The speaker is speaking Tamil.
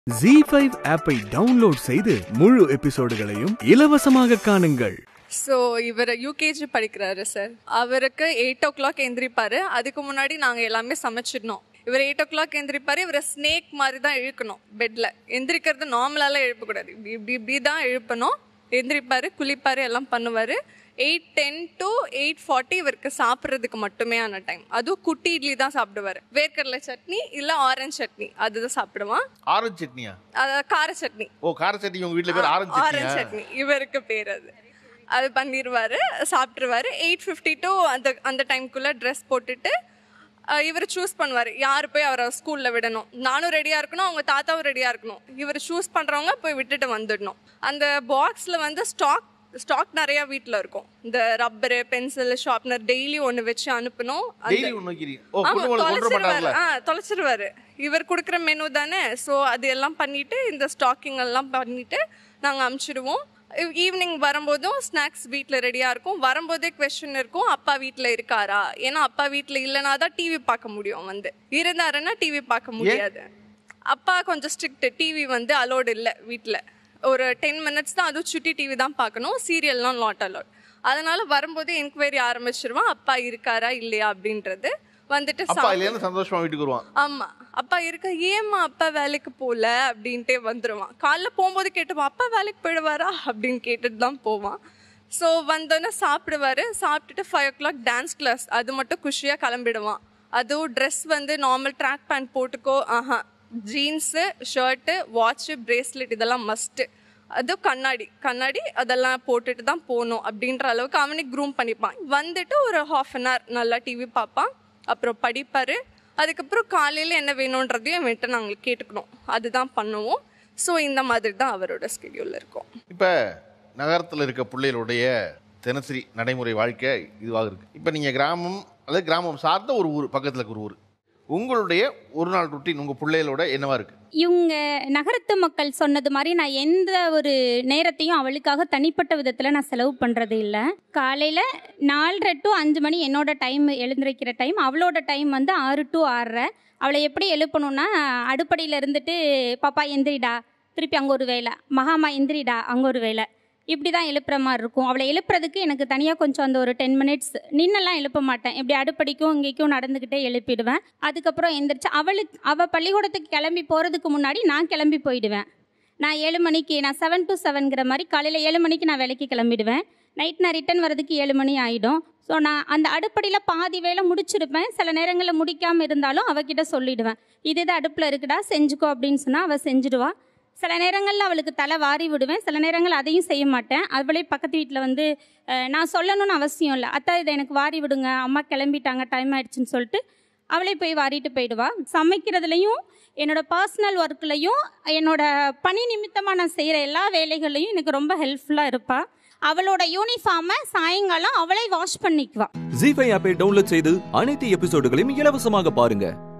ஜி ஃபைவ் ஆப்பை டவுன்லோட் செய்து முழு எபிசோடுகளையும் இலவசமாக காணுங்கள் ஸோ இவர் யூகேஜி படிக்கிறாரு சார் அவருக்கு எயிட் ஓ கிளாக் எந்திரிப்பாரு அதுக்கு முன்னாடி நாங்கள் எல்லாமே சமைச்சிடணும் இவர் எயிட் ஓ கிளாக் எந்திரிப்பாரு இவரை ஸ்னேக் மாதிரி தான் இழுக்கணும் பெட்ல எந்திரிக்கிறது நார்மலாலாம் எழுப்பக்கூடாது இப்படி இப்படி இப்படி தான் எழுப்பணும் எந்திரிப்பாரு குளிப்பாரு எல்லாம் பண்ணுவாரு eight ten to eight forty இவருக்கு சாப்பிட்றதுக்கு மட்டுமே ஆன டைம் அதுவும் குட்டி இட்லி தான் சாப்பிடுவாரு வேர்க்கடலை சட்னி இல்லை ஆரஞ்சு சட்னி அதுதான் சாப்பிடுவான் ஆரஞ்சு சட்னியா அதாவது கார சட்னி ஓ கார சட்னி உங்க வீட்ல பேர் ஆரஞ்சு ஆரஞ்சு சட்னியா சட்னி இவருக்கு பேர் அது அது பண்ணிடுவாரு சாப்பிட்ருவாரு எயிட் ஃபிஃப்டி டு அந்த அந்த டைம்குள்ளே ட்ரெஸ் போட்டுட்டு அஹ், இவர் சூஸ் பண்ணுவார் யார் போய் அவரை ஸ்கூலில் விடணும் நானும் ரெடியாக இருக்கணும் அவங்க தாத்தாவும் ரெடியாக இருக்கணும் இவர் சூஸ் பண்ணுறவங்க போய் விட்டுட்டு வந்துடணும் அந்த பாக்ஸில் வந்து ஸ்டாக் ஸ்டாக் நிறையா வீட்டில் இருக்கும் இந்த ரப்பரு பென்சில் ஷார்ப்னர் டெய்லி ஒன்று வச்சு அனுப்பணும் அந்த- டெய்லி ஒண்ணு வைக்கிறீங்க ஓ ஆமா, பொண்ணு கொண்டு கொண்டு தொலைச்சிருவாரு. மாட்டாங்கல்ல ஆ தொலைச்சிருவாரு இவர் கொடுக்குற மெனு தானே ஸோ அது எல்லாம் பண்ணிட்டு இந்த ஸ்டாக்கிங் எல்லாம் பண்ணிட்டு நாங்கள் அமுச்சிடுவோம் ஈவினிங் வரும்போதும் ஸ்நாக்ஸ் வீட்டில் ரெடியாக இருக்கும் வரும்போதே கொஸ்டின் இருக்கும் அப்பா வீட்டில் இருக்காரா ஏன்னா அப்பா வீட்டில் இல்லைனா தான் டிவி பார்க்க முடியும் வந்து இருந்தாருன்னா டிவி பார்க்க முடியாது அப்பா கொஞ்சம் ஸ்ட்ரிக்ட் டிவி வந்து அலோடு இல்லை வீட்டில் ஒரு டென் மினிட்ஸ் தான் அதுவும் சுட்டி டிவி தான் பார்க்கணும் சீரியல்லாம் நாட் அலோட் அதனால வரும்போதே என்கொயரி ஆரம்பிச்சிருவான் அப்பா இருக்காரா இல்லையா அப்படின்றது வந்துட்டு அப்பா சாப்பிடு- இல்லையா சந்தோஷமா வீட்டுக்கு வருவான் ஆமா அப்பா இருக்க ஏம்மா அப்பா வேலைக்கு போகல அப்படின்ட்டே வந்துருவான் காலைல போகும்போது கேட்டுப்பான் அப்பா வேலைக்கு போயிடுவாரா அப்படின்னு கேட்டுட்டு தான் போவான் ஸோ வந்தோன்னே சாப்பிடுவாரு சாப்பிட்டுட்டு five o'clock dance class அது மட்டும் குஷியாக கிளம்பிடுவான் அதுவும் ட்ரெஸ் வந்து நார்மல் ட்ராக் பேண்ட் போட்டுக்கோ ஆஹா ஜீன்ஸு ஷர்ட்டு வாட்ச்சு பிரேஸ்லெட் இதெல்லாம் மஸ்ட்டு அதுவும் கண்ணாடி கண்ணாடி அதெல்லாம் போட்டுட்டு தான் போகணும் அப்படின்ற அளவுக்கு அவனுக்கு க்ரூம் பண்ணிப்பான் வந்துட்டு ஒரு ஹாஃப் அன் ஹவர் நல்லா டிவி பார்ப்பான் அப்புறம் படிப்பார் அதுக்கப்புறம் காலையில் என்ன வேணுன்றதையும் என்கிட்ட நாங்கள் கேட்டுக்கணும் அதுதான் பண்ணுவோம் ஸோ இந்த மாதிரி தான் அவரோட ஸ்கெடியூல் இருக்கும் இப்ப நகரத்துல இருக்க பிள்ளைகளுடைய தினசரி நடைமுறை வாழ்க்கை இதுவாக இருக்கு இப்ப நீங்க கிராமம் அதாவது கிராமம் சார்ந்த ஒரு ஊர் பக்கத்துல இருக்க ஒரு ஊர் உங்களுடைய ஒரு நாள் ருட்டீன் உங்க பிள்ளைகளோட என்னவா இருக்கு இவங்க நகரத்து மக்கள் சொன்னது மாதிரி நான் எந்த ஒரு நேரத்தையும் அவளுக்காக தனிப்பட்ட விதத்தில் நான் செலவு பண்ணுறது இல்லை காலையில் நாலரை டு அஞ்சு மணி என்னோட டைம் எழுந்திருக்கிற டைம் அவளோட டைம் வந்து ஆறு டு ஆறரை அவளை எப்படி எழுப்பணும்னா அடுப்படியில் இருந்துட்டு பாப்பா எந்திரிடா திருப்பி அங்கே ஒரு வேலை மகாமா எந்திரிடா அங்கே ஒரு வேலை இப்படி தான் எழுப்புற மாதிரி இருக்கும் அவளை எழுப்புறதுக்கு எனக்கு தனியாக கொஞ்சம் அந்த ஒரு டென் மினிட்ஸ் நின்னெல்லாம் எழுப்ப மாட்டேன் இப்படி அடுப்படிக்கும் இங்கேக்கும் நடந்துக்கிட்டே எழுப்பிடுவேன் அதுக்கப்புறம் எந்திரிச்சு அவளுக்கு அவள் பள்ளிக்கூடத்துக்கு கிளம்பி போகிறதுக்கு முன்னாடி நான் கிளம்பி போயிடுவேன் நான் ஏழு மணிக்கு நான் செவன் டு செவன்கிற மாதிரி காலையில் ஏழு மணிக்கு நான் வேலைக்கு கிளம்பிடுவேன் நைட் நான் ரிட்டர்ன் வரதுக்கு ஏழு மணி ஆகிடும் ஸோ நான் அந்த அடுப்படியில் பாதி வேலை முடிச்சிருப்பேன் சில நேரங்களில் முடிக்காமல் இருந்தாலும் அவகிட்ட சொல்லிடுவேன் இது இது அடுப்பில் இருக்குடா செஞ்சுக்கோ அப்படின்னு சொன்னால் அவள் செஞ்சுடுவா சில நேரங்களில் அவளுக்கு தலை வாரி விடுவேன் சில நேரங்கள் அதையும் செய்ய மாட்டேன் அவளே பக்கத்து வீட்டில் வந்து அஹ், நான் சொல்லணும்னு அவசியம் இல்லை அத்தா இதை எனக்கு வாரி விடுங்க அம்மா கிளம்பிட்டாங்க டைம் ஆயிடுச்சுன்னு சொல்லிட்டு அவளே போய் வாரிட்டு போயிடுவா சமைக்கிறதுலையும் என்னோட பர்சனல் ஒர்க்லையும் என்னோட பணி நிமித்தமாக நான் செய்கிற எல்லா வேலைகள்லையும் எனக்கு ரொம்ப ஹெல்ப்ஃபுல்லாக இருப்பாள் அவளோட யூனிஃபார்மை சாயங்காலம் அவளே வாஷ் பண்ணிக்குவா ஜி ஃபைவ் ஆப்பை டவுன்லோட் செய்து அனைத்து எபிசோடுகளையும் இலவசமாக பாருங்க